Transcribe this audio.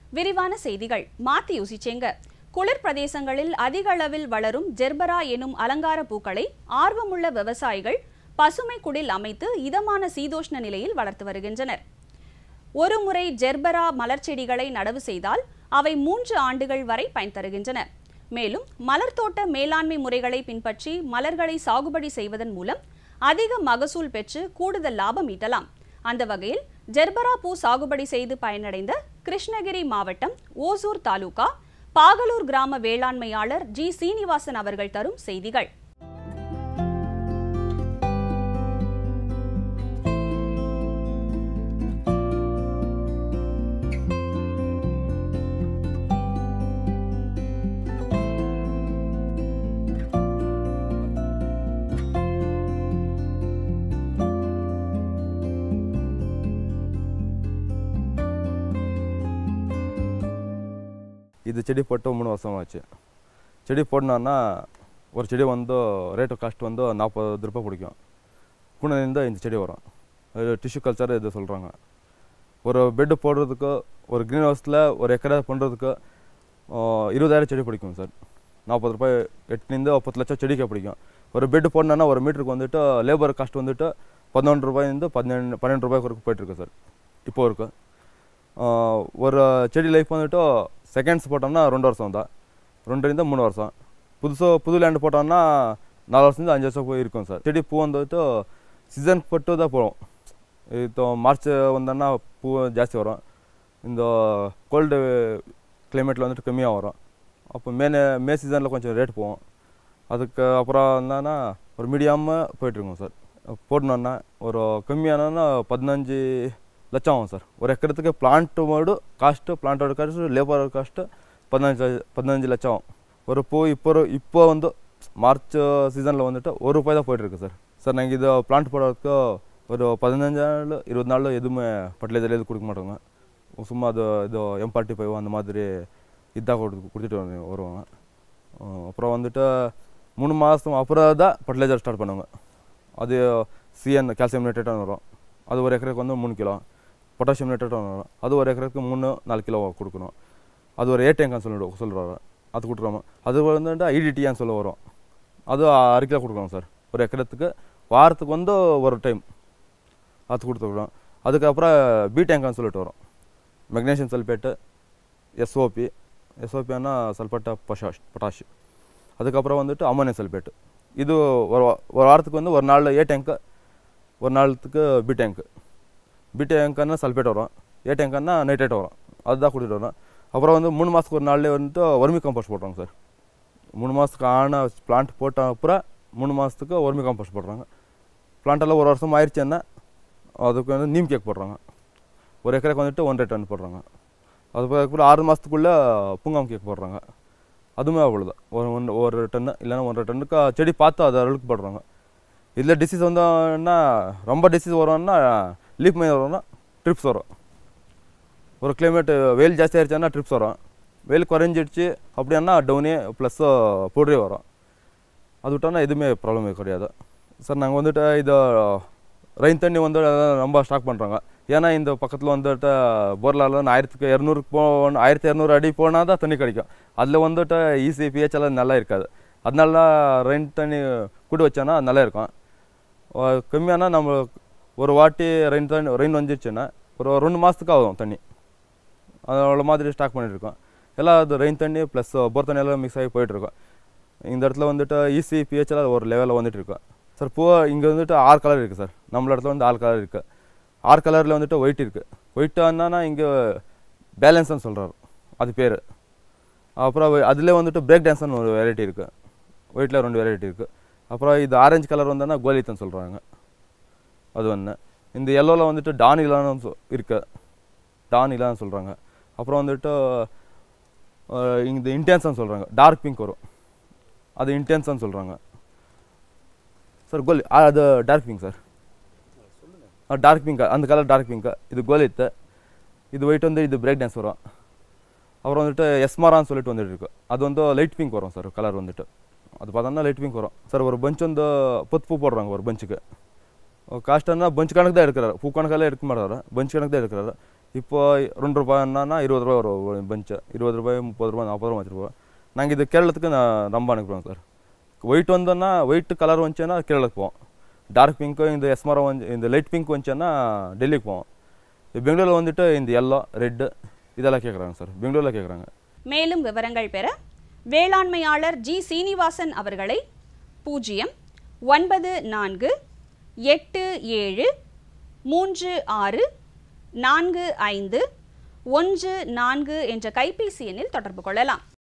விரிவான செய்திகள் மாத்தி யோசிச்சேங்க குளிர் பிரதேசங்களில் அதிக அளவில் வளரும் ஜெர்பரா எனும் அலங்கார பூக்களை ஆர்வமுள்ள விவசாயிகள் பசுமை குடில் அமைத்து இதமான சீதோஷ்ண நிலையில் வளர்த்து வருகின்றனர் ஒரு முறை ஜெர்பரா மலர் செடிகளை நடவு செய்தால் அவை மூன்று ஆண்டுகள் வரை பயன் தருகின்றன மேலும் மலர் தோட்ட மேலாண்மை முறைகளை பின்பற்றி மலர்களை சாகுபடி செய்வதன் மூலம் அதிக மகசூல் பெற்று கூடுதல் லாபம் ஈட்டலாம் அந்த வகையில் ஜெர்பரா பூ சாகுபடி செய்து பயனடைந்த கிருஷ்ணகிரி மாவட்டம் ஓசூர் தாலுகா பாகலூர் கிராம வேளாண்மையாளர் ஜி சீனிவாசன் அவர்கள் தரும் செய்திகள் இது செடி போட்டு மூணு வருஷம் ஆச்சு செடி போடணுன்னா ஒரு செடி வந்து ரேட்டு காஸ்ட் வந்து நாற்பது ரூபாய் பிடிக்கும் பூனையிலேருந்து இந்த செடி வரும் அது டிஷ்யூ கல்ச்சர் இது சொல்கிறாங்க ஒரு பெட்டு போடுறதுக்கு ஒரு க்ரீன் ஹவுஸில் ஒரு எக்கரை பண்ணுறதுக்கு இருபதாயிரம் செடி பிடிக்கும் சார் நாற்பது ரூபாய் எட்டுலேருந்து பத்து லட்சம் செடிக்கே பிடிக்கும் ஒரு பெட்டு போடணுன்னா ஒரு மீட்டருக்கு வந்துட்டு லேபர் காஸ்ட் வந்துட்டு பதினொன்று ரூபாயிலேருந்து பதினெண்டு பன்னெண்டு ரூபாய் வரைக்கும் போயிட்டுருக்கு சார் இப்போ இருக்குது ஆஹ் ஒரு செடி லைஃப் வந்துட்டு செகண்ட்ஸ் போட்டோம்னா ரெண்டு வருஷம் தான் ரெண்டுலேருந்து மூணு வருஷம் புதுசாக புது லேண்டு போட்டோம்னா நாலு வருஷத்துலேருந்து அஞ்சு வருஷம் போய் இருக்கும் சார் செடி பூ வந்துட்டு சீசன் பட்டு தான் போடும் இப்போ மார்ச் வந்தோன்னா பூ ஜாஸ்தி வரும் இந்த கோல்டு கிளைமேட்டில் வந்துட்டு கம்மியாக வரும் அப்போ மே மே சீசனில் கொஞ்சம் ரேட் போகும் அதுக்கு அப்புறம் என்னன்னா ஒரு மீடியமாக போயிட்டுருக்கோம் சார் போடணுன்னா ஒரு கம்மியானா பதினஞ்சு லட்சம் ஆகும் சார் ஒரு எக்கரத்துக்கு பிளான்ட் மாடு காஸ்ட்டு பிளான்ட்டோட காஸ்ட்டு லேபர் காஸ்ட்டு பதினஞ்சு பதினஞ்சு லட்சம் ஆகும் ஒரு பூ இப்போ ஒரு- இப்போ வந்து மார்ச் சீசனில் வந்துட்டு ஒரு ரூபாய் தான் போயிட்டுருக்கு சார் சார் நாங்கள் இது பிளான்ட் போடுறதுக்கு ஒரு பதினஞ்சு நாள் இருபது நாள் எதுவுமே ஃபர்டிலைசர் எதுவும் கொடுக்க மாட்டோங்க சும்மா அது இது எம் ஃபார்ட்டி ஃபைவ் அந்த மாதிரி இதாக கொடுத்து கொடுத்துட்டு வந்து வருவாங்க அஹ் அப்புறம் வந்துட்டு மூணு மாதம் அப்புறம் தான் ஃபர்டிலைசர் ஸ்டார்ட் பண்ணுவாங்க அது சிஎன் கால்சியம் நைட்ரேட்டாக வரும் அது ஒரு ஏக்கருக்கு வந்து மூணு கிலோ பொட்டாசியம் நைட்ரேட்டாக வரும் அது ஒரு ஏக்கருக்கு மூணு நாலு கிலோ கொடுக்கணும் அது ஒரு ஏடிஎங்கான்னு சொல்லிட்டு சொல்கிறாங்க அது கொடுக்குறோம் அது வந்துட்டு ஐடிடியான்னு சொல்ல வரும் அது அரை கிலோ கொடுக்குறோம் சார் ஒரு ஏக்கரத்துக்கு வாரத்துக்கு வந்து ஒரு டைம் அது கொடுத்துருக்குறோம் அதுக்கப்புறம் பி டேங்கான்னு சொல்லிட்டு வரும் மெக்னீஷியம் சல்பேட்டு எஸ்ஓபி எஸ்ஓபின்னா சல்பேட்டா பொஷாஷ் பொட்டாஷ் அதுக்கப்புறம் வந்துட்டு அமோனியம் சல்பேட்டு இது ஒரு வா- ஒரு வாரத்துக்கு வந்து ஒரு நாள் ஏ டேங்க்கு ஒரு நாளுக்கு பி டேங்க்கு பி டேங்க்குன்னா சல்பேட் வரும் ஏ டேங்க்குன்னா நைட்ரேட் வரும் அதுதான் கொடுத்துட்டு வரோம் அப்புறம் வந்து மூணு மாதத்துக்கு ஒரு நாள்லேயே வந்துட்டு ஒர்மி காம்போஸ்ட் போடுறாங்க சார் மூணு மாதத்துக்கு ஆன பிளான்ட் போட்ட அப்புறம் மூணு மாதத்துக்கு ஒர்மி காம்போஸ்ட் போடுறாங்க plant எல்லாம் ஒரு வருஷம் ஆயிடுச்சுன்னா அதுக்கு வந்து நீம் கேக் போடுறாங்க ஒரு ஏக்கருக்கு வந்துட்டு ஒன்றரை டன் போடுறாங்க அதுக்கப்புறம் ஆறு மாதத்துக்குள்ளே பூங்காம் கேக் போடுறாங்க அதுவுமே அவ்வளோதான் ஒரு ஒன்று ஒரு டன்னு இல்லைன்னா ஒன்றரை டன்னுக்கு செடி பார்த்து அது அளவுக்கு போடுறாங்க இதில் டிசீஸ் வந்தோன்னா ரொம்ப டிசீஸ் வரும்னா லீப் மைன் வரும்னா ட்ரிப்ஸ் வரும் ஒரு கிளைமேட் வெயில் ஜாஸ்தி ஆயிடுச்சுன்னா ட்ரிப்ஸ் வரும் வெயில் குறைஞ்சிடுச்சு அப்படின்னா டவுனே ப்ளஸ் பொடி வரும் அது விட்டோன்னா எதுவுமே ப்ராப்ளம் கிடையாது சார் நாங்கள் வந்துட்டு இது ரெயின் தண்ணி வந்து ரொம்ப ஸ்டாக் பண்ணுறாங்க ஏன்னா இந்த பக்கத்தில் வந்துட்டு போர்லால் ஆயிரத்துக்கு இரநூறுக்கு போ ஆயிரத்தி இரநூறு அடி போனால் தான் தண்ணி கிடைக்கும் அதில் வந்துட்டு ஈஸி பிஹெச் எல்லாம் நல்லா இருக்காது அதனால ரெயின் தண்ணி கூட்டு வச்சோன்னா நல்லா இருக்கும் அஹ் கம்மியானா நம்ம ஒரு வாட்டி ரெயின் தண்ணி ரெயின் வந்துருச்சுன்னா ஒரு ரெண்டு மாதத்துக்கு ஆகும் தண்ணி அவ்வளோ மாதிரி ஸ்டாக் பண்ணிட்டுருக்கோம் எல்லாம் அது ரெயின் தண்ணி ப்ளஸ் போர் தண்ணி எல்லாம் மிக்ஸ் ஆகி போயிட்டுருக்கோம் இந்த இடத்துல வந்துட்டு ஈஸி பிஹெச்எல் ஒரு லெவலில் வந்துட்டு இருக்கோம் சார் பூ இங்கே வந்துட்டு ஆறு கலர் இருக்குது சார் நம்மள இடத்துல வந்து ஆறு கலர் இருக்குது ஆறு கலரில் வந்துட்டு ஒயிட் இருக்குது ஒயிட் என்னன்னா இங்கே பேலன்ஸ்னு சொல்கிறாரு அது பேர் அப்புறம் அதில் வந்துட்டு பிரேக் டான்ஸ்னு ஒரு வெரைட்டி இருக்குது ஒயிட்டில் ரெண்டு வெரைட்டி இருக்குது அப்புறம் இது ஆரஞ்சு கலர் வந்தோன்னா கோலித்தன் சொல்கிறாங்க அது ஒன்று இந்த எல்லோவில் வந்துட்டு டான் இலான்னு சொ- இருக்கு டான் இலான்னு சொல்கிறாங்க அப்புறம் வந்துட்டு அஹ், இந்த இன்டென்ஸ்னு சொல்கிறாங்க டார்க் பிங்க் வரும் அது இன்டென்ஸ்னு சொல்கிறாங்க சார் கோலி ஆ, அது dark pink sir dark pink அந்த கலர் டார்க் பிங்க் இது கோலித்து இது ஒயிட் வந்து இது பிரேக் டான்ஸ் வரும் அப்புறம் வந்துட்டு எஸ்மாரான்னு சொல்லிட்டு வந்துட்டு இருக்கு அது வந்து லைட் பிங்க் வரும் சார் கலர் வந்துட்டு அது பார்த்தோம்னா லைட் பிங்க் வரும் சார் ஒரு பஞ்ச் வந்து பத்து பூ போடுறாங்க ஒரு பஞ்சுக்கு காஸ்ட்னா பஞ்ச் கணக்கு தான் எடுக்கிறாரு பூ கணக்கெல்லாம் எடுக்க மாட்டாரு பஞ்ச் கணக்கு தான் எடுக்கிறாரு இப்போ ரெண்டு ரூபாய் என்னன்னா இருபது ரூபாய் வரும் ஒரு பெஞ்சு இருபது ரூபாய் முப்பது ரூபாய் நாற்பது ரூபாய் வச்சுருப்போம் நாங்கள் இது கேரளத்துக்கு நான் ரொம்ப அனுப்புகிறோம் சார் ஒயிட் வந்தோன்னா ஒயிட் கலர் வந்துச்சுன்னா கேரளத்துக்கு போவோம் டார்க் பிங்க்கு இந்த எஸ்மரம் வந்து இந்த லைட் பிங்க் வந்துச்சுன்னா டெல்லிக்கு போவோம் பெங்களூரில் வந்துட்டு இந்த எல்லோ ரெட்டு இதெல்லாம் கேட்குறாங்க சார் பெங்களூரில் கேட்குறாங்க மேலும் விவரங்கள் பெற வேளாண்மையாளர் ஜி சீனிவாசன் அவர்களை பூஜ்ஜியம் ஒன்பது நான்கு எட்டு ஏழு மூன்று ஆறு நான்கு ஐந்து ஒன்று நான்கு என்ற கைபேசி எண்ணில் தொடர்பு கொள்ளலாம்